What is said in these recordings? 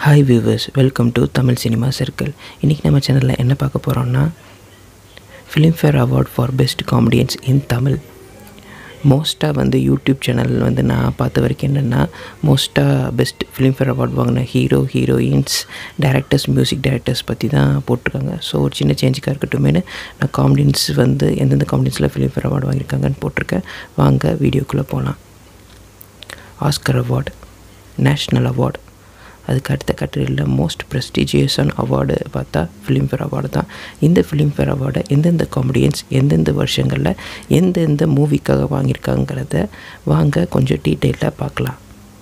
hi viewers welcome to Tamil Cinema Circle இன்றைக்கி நம்ம சேனலில் என்ன பார்க்க போகிறோம்னா Filmfare award for best comedians in Tamil மோஸ்ட்டாக வந்து யூடியூப் சேனல் வந்து நான் பார்த்த வரைக்கும் என்னென்னா மோஸ்ட்டாக பெஸ்ட் ஃபிலிம்ஃபேர் அவார்ட் வாங்கின hero heroines directors music directors பற்றி தான் போட்டிருக்காங்க ஸோ ஒரு சின்ன சேஞ்சுக்காக இருக்கட்டுமேனு நான் காமெடியன்ஸ் வந்து எந்தெந்த காமெடியன்ஸில் ஃபிலிம்ஃபேர் அவார்டு வாங்கியிருக்காங்கன்னு போட்டிருக்கேன் வாங்க வீடியோக்குள்ளே போகலாம் ஆஸ்கர் அவார்டு நேஷ்னல் அவார்டு அதுக்கு அடுத்த கேட்டகரியில் மோஸ்ட் ப்ரெஸ்டீஜியஸான அவார்டு பார்த்தா ஃபிலிம்ஃபேர் அவார்டு தான் இந்த ஃபிலிம்ஃபேர் அவார்டை எந்தெந்த காமெடியன்ஸ் எந்தெந்த வருஷங்களில் எந்தெந்த மூவிக்காக வாங்கியிருக்காங்கிறத வாங்க கொஞ்சம் டீட்டெயிலாக பார்க்கலாம்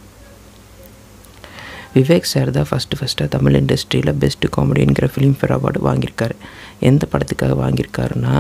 விவேக் சார் தான் ஃபஸ்ட்டு ஃபஸ்ட்டாக தமிழ் இண்டஸ்ட்ரியில் பெஸ்ட்டு காமெடிங்கிற ஃபிலிம்ஃபேர் அவார்டு வாங்கியிருக்காரு எந்த படத்துக்காக வாங்கியிருக்காருன்னா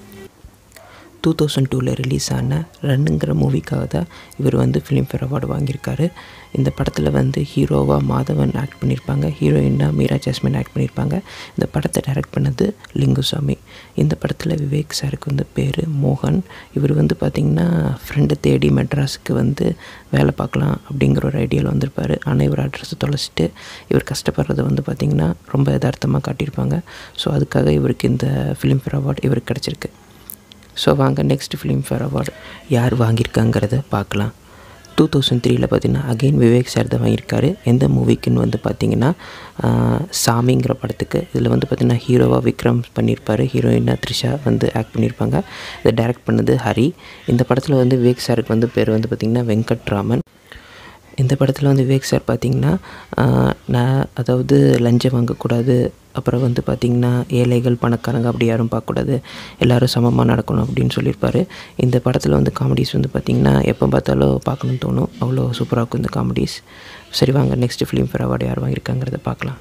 டூ தௌசண்ட் டூவில் ரிலீஸ் ஆன ரன்னுங்கிற மூவிக்காக தான் இவர் வந்து ஃபிலிம்ஃபேர் அவார்டு வாங்கியிருக்காரு இந்த படத்தில் வந்து ஹீரோவாக மாதவன் ஆக்ட் பண்ணியிருப்பாங்க ஹீரோயினாக மீரா ஜாஸ்மின் ஆக்ட் பண்ணியிருப்பாங்க இந்த படத்தை டைரக்ட் பண்ணது லிங்குசாமி இந்த படத்தில் விவேக் சாருக்கு வந்து பேர் மோகன் இவர் வந்து பார்த்திங்கன்னா ஃப்ரெண்டை தேடி மெட்ராஸுக்கு வந்து வேலை பார்க்கலாம் அப்படிங்கிற ஒரு ஐடியாவில் வந்திருப்பார் ஆனால் இவர் அட்ரஸை தொலைச்சிட்டு இவர் கஷ்டப்படுறத வந்து பார்த்திங்கன்னா ரொம்ப யதார்த்தமாக காட்டியிருப்பாங்க ஸோ அதுக்காக இவருக்கு இந்த ஃபிலிம்ஃபேர் அவார்டு இவருக்கு கிடச்சிருக்கு ஸோ வாங்க நெக்ஸ்ட் ஃபிலிம்ஃபேர் அவார்டு யார் வாங்கியிருக்காங்கிறத பார்க்கலாம் டூ தௌசண்ட் த்ரீயில் பார்த்தீங்கன்னா அகெயின் விவேக் சார் தான் வாங்கியிருக்காரு எந்த மூவிக்குன்னு வந்து பார்த்திங்கன்னா சாமிங்கிற படத்துக்கு இதில் வந்து பார்த்திங்கன்னா ஹீரோவாக விக்ரம் பண்ணியிருப்பார் ஹீரோயினாக த்ரிஷா வந்து ஆக்ட் பண்ணியிருப்பாங்க இதை டைரக்ட் பண்ணது ஹரி இந்த படத்தில் வந்து விவேக் சாருக்கு வந்து பேர் வந்து பார்த்திங்கன்னா வெங்கட்ராமன் இந்த படத்தில் வந்து விவேக் சார் பார்த்திங்கன்னா நான் அதாவது லஞ்சம் வாங்கக்கூடாது அப்புறம் வந்து பார்த்திங்கன்னா ஏழைகள் பணக்காரங்க அப்படி யாரும் பார்க்கக்கூடாது எல்லோரும் சமமாக நடக்கணும் அப்படின்னு சொல்லியிருப்பார் இந்த படத்தில் வந்து காமெடிஸ் வந்து பார்த்திங்கன்னா எப்போ பார்த்தாலும் பார்க்கணும்னு தோணும் அவ்வளோ சூப்பராக இருக்கும் இந்த காமெடிஸ் சரி வாங்க நெக்ஸ்ட் ஃபிலிம்ஃபேர் அவார்டு யார் வாங்கியிருக்காங்கிறத பார்க்கலாம்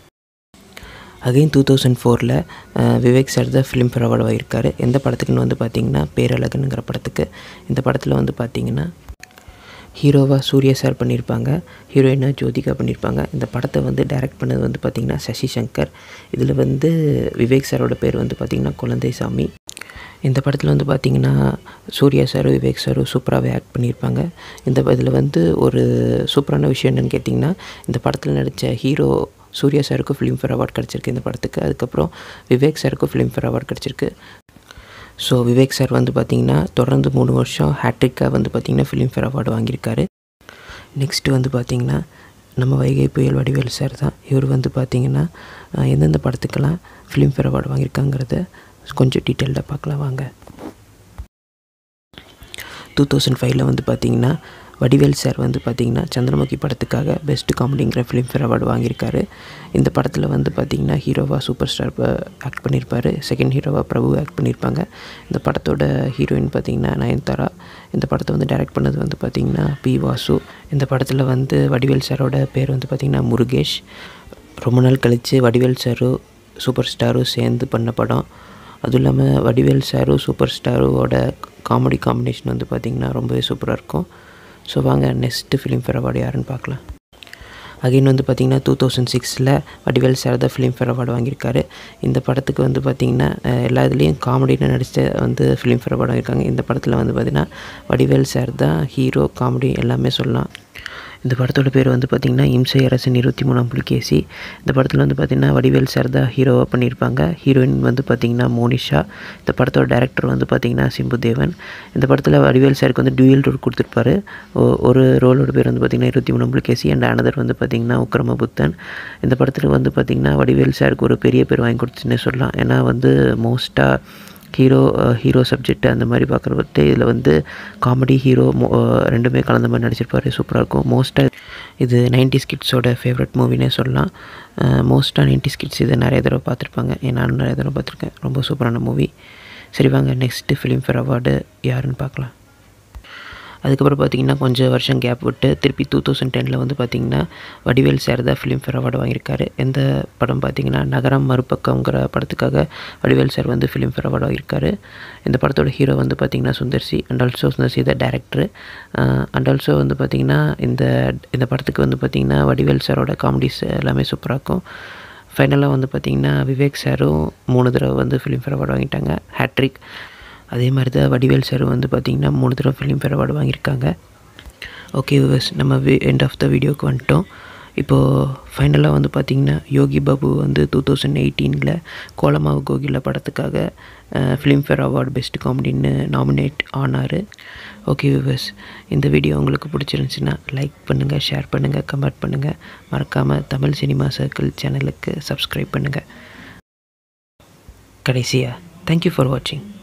அகைன் டூ தௌசண்ட் ஃபோரில் விவேக் சார் தான் ஃபிலிம்ஃபேர் அவார்டு வாங்கியிருக்காரு எந்த படத்துக்குன்னு வந்து பார்த்திங்கன்னா பேரழகனுங்கிற படத்துக்கு இந்த படத்தில் வந்து பார்த்திங்கன்னா ஹீரோவாக சூர்யா சார் பண்ணியிருப்பாங்க ஹீரோயினாக ஜோதிகா பண்ணியிருப்பாங்க இந்த படத்தை வந்து டைரக்ட் பண்ணது வந்து பார்த்திங்கன்னா சசி சங்கர் இதில் வந்து விவேக் சாரோட பேர் வந்து பார்த்திங்கன்னா குழந்தை சாமி இந்த படத்தில் வந்து பார்த்திங்கன்னா சூர்யா சாரும் விவேக் சாரும் சூப்பராகவே ஆக்ட் பண்ணியிருப்பாங்க இந்த இதில் வந்து ஒரு சூப்பரான விஷயம் என்னென்னு கேட்டிங்கன்னா இந்த படத்தில் நடித்த ஹீரோ சூர்யா சாருக்கும் ஃபிலிம்ஃபேர் அவார்டு கிடச்சிருக்கு இந்த படத்துக்கு அதுக்கப்புறம் விவேக் சாருக்கும் ஃபிலிம்ஃபேர் அவார்டு கிடச்சிருக்கு ஸோ விவேக் சார் வந்து பார்த்திங்கன்னா தொடர்ந்து மூணு வருஷம் ஹேட்ரிக்காக வந்து பார்த்திங்கன்னா ஃபிலிம்ஃபேர் அவார்டு வாங்கியிருக்காரு நெக்ஸ்ட்டு வந்து பார்த்திங்கன்னா நம்ம வைகை புயல் வடிவேல் சார் தான் இவர் வந்து பார்த்திங்கன்னா எந்தெந்த படத்துக்கெல்லாம் ஃபிலிம்ஃபேர் அவார்டு வாங்கியிருக்காங்கிறத கொஞ்சம் டீட்டெயில்டாக பார்க்கலாம் வாங்க டூ தௌசண்ட் ஃபைவ்ல வந்து பார்த்திங்கன்னா வடிவேல் சார் வந்து பார்த்திங்கன்னா சந்திரமுகி படத்துக்காக பெஸ்ட் காமெடிங்கிற ஃபிலிம்ஃபேர் அவார்டு வாங்கியிருக்காரு இந்த படத்தில் வந்து பார்த்திங்கன்னா ஹீரோவாக சூப்பர் ஸ்டார் ஆக்ட் பண்ணியிருப்பார் செகண்ட் ஹீரோவாக பிரபு ஆக்ட் பண்ணியிருப்பாங்க இந்த படத்தோட ஹீரோயின் பார்த்திங்கன்னா நயன்தாரா இந்த படத்தை வந்து டைரக்ட் பண்ணது வந்து பார்த்திங்கன்னா பி வாசு இந்த படத்தில் வந்து வடிவேல் சாரோட பேர் வந்து பார்த்திங்கன்னா முருகேஷ் ரொம்ப நாள் கழித்து வடிவேல் சாரும் சூப்பர் ஸ்டாரும் சேர்ந்து பண்ண படம் அதுவும் இல்லாமல் வடிவேல் சாரும் சூப்பர் ஸ்டாரோட காமெடி காம்பினேஷன் வந்து பார்த்திங்கன்னா ரொம்பவே சூப்பராக இருக்கும் ஸோ வாங்க நெக்ஸ்ட்டு ஃபிலிம்ஃபேர் அவார்டு யாருன்னு பார்க்கலாம் அகைன் வந்து பார்த்திங்கன்னா டூ தௌசண்ட் சிக்ஸில் வடிவேல் சார் தான் ஃபிலிம்ஃபேர் அவார்டு வாங்கியிருக்காரு இந்த படத்துக்கு வந்து பார்த்திங்கன்னா எல்லா இதுலேயும் காமெடியில் நடித்த வந்து ஃபிலிம்ஃபேர் அவார்டு வாங்கியிருக்காங்க இந்த படத்தில் வந்து பார்த்திங்கன்னா வடிவேல் சார் தான் ஹீரோ காமெடி எல்லாமே சொல்லலாம் இந்த படத்தோட பேர் வந்து பார்த்திங்கன்னா இம்சை அரசன் இருபத்தி மூணாம் புலிகேசி இந்த படத்தில் வந்து பார்த்திங்கன்னா வடிவேல் சார் தான் ஹீரோவாக பண்ணியிருப்பாங்க ஹீரோயின் வந்து பார்த்திங்கன்னா மோனிஷா இந்த படத்தோட டேரக்டர் வந்து பார்த்திங்கன்னா சிம்புதேவன் இந்த படத்தில் வடிவேல் சாருக்கு வந்து டியூயல் ரோல் கொடுத்துருப்பாரு ஒரு ரோலோட பேர் வந்து பார்த்திங்கன்னா இருபத்தி மூணாம் புலிகேசி அண்ட் அனதர் வந்து பார்த்திங்கன்னா உக்ரம புத்தன் இந்த படத்தில் வந்து பார்த்திங்கன்னா வடிவேல் சாருக்கு ஒரு பெரிய பேர் வாங்கி கொடுத்துச்சுன்னே சொல்லலாம் ஏன்னா வந்து மோஸ்ட்டாக ஹீரோ ஹீரோ சப்ஜெக்ட் அந்த மாதிரி பார்க்குறப்பட்டு இதில் வந்து காமெடி ஹீரோ ரெண்டுமே கலந்த மாதிரி நடிச்சிருப்பாரு சூப்பராக இருக்கும் மோஸ்ட்டாக இது நைன்டி ஸ்கிட்ஸோட ஃபேவரட் மூவினே சொல்லலாம் மோஸ்ட்டாக நைன்டி ஸ்கிட்ஸ் இதை நிறைய தடவை பார்த்துருப்பாங்க நானும் நிறைய தடவை பார்த்துருக்கேன் ரொம்ப சூப்பரான மூவி சரி வாங்க நெக்ஸ்ட்டு ஃபிலிம்ஃபேர் அவார்டு யாருன்னு பார்க்கலாம் அதுக்கப்புறம் பார்த்திங்கன்னா கொஞ்சம் வருஷம் கேப் விட்டு திருப்பி டூ தௌசண்ட் டெனில் வந்து பார்த்திங்கன்னா வடிவேல் சார் தான் ஃபிலிம்ஃபேர் அவார்டு வாங்கியிருக்காரு எந்த படம் பார்த்திங்கன்னா நகரம் மறுபக்கங்கிற படத்துக்காக வடிவேல் சார் வந்து ஃபிலிம்ஃபேர் அவார்டு வாங்கியிருக்காரு இந்த படத்தோட ஹீரோ வந்து பார்த்திங்கன்னா Sundar C and also Sundar C the director and also வந்து பார்த்திங்கன்னா இந்த இந்த படத்துக்கு வந்து பார்த்திங்கன்னா வடிவேல் சாரோட காமெடிஸ் எல்லாமே சூப்பராக இருக்கும் ஃபைனலாக வந்து பார்த்திங்கன்னா விவேக் சாரும் மூணு தடவை வந்து ஃபிலிம்ஃபேர் அவார்டு வாங்கிட்டாங்க ஹேட்ரிக் அதே மாதிரி தான் வடிவேல் சார் வந்து பார்த்திங்கன்னா மூணு தடவை ஃபிலிம்ஃபேர் அவார்டு வாங்கியிருக்காங்க ஓகே விவர்ஸ் நம்ம எண்ட் ஆஃப் த வீடியோக்கு வந்துட்டோம் இப்போது ஃபைனலாக வந்து பார்த்திங்கன்னா யோகி பாபு வந்து டூ தௌசண்ட் எயிட்டீனில் கோலமாவு கோகில படத்துக்காக ஃபிலிம்ஃபேர் அவார்டு பெஸ்ட் காமெடின்னு நாமினேட் ஆனார் ஓகே விவர்ஸ் இந்த வீடியோ உங்களுக்கு பிடிச்சிருந்துச்சின்னா லைக் பண்ணுங்கள் ஷேர் பண்ணுங்கள் கமெண்ட் பண்ணுங்கள் மறக்காமல் தமிழ் சினிமா சர்க்கிள் சேனலுக்கு சப்ஸ்கிரைப் பண்ணுங்கள் கடைசியாக தேங்க்யூ ஃபார் வாட்சிங்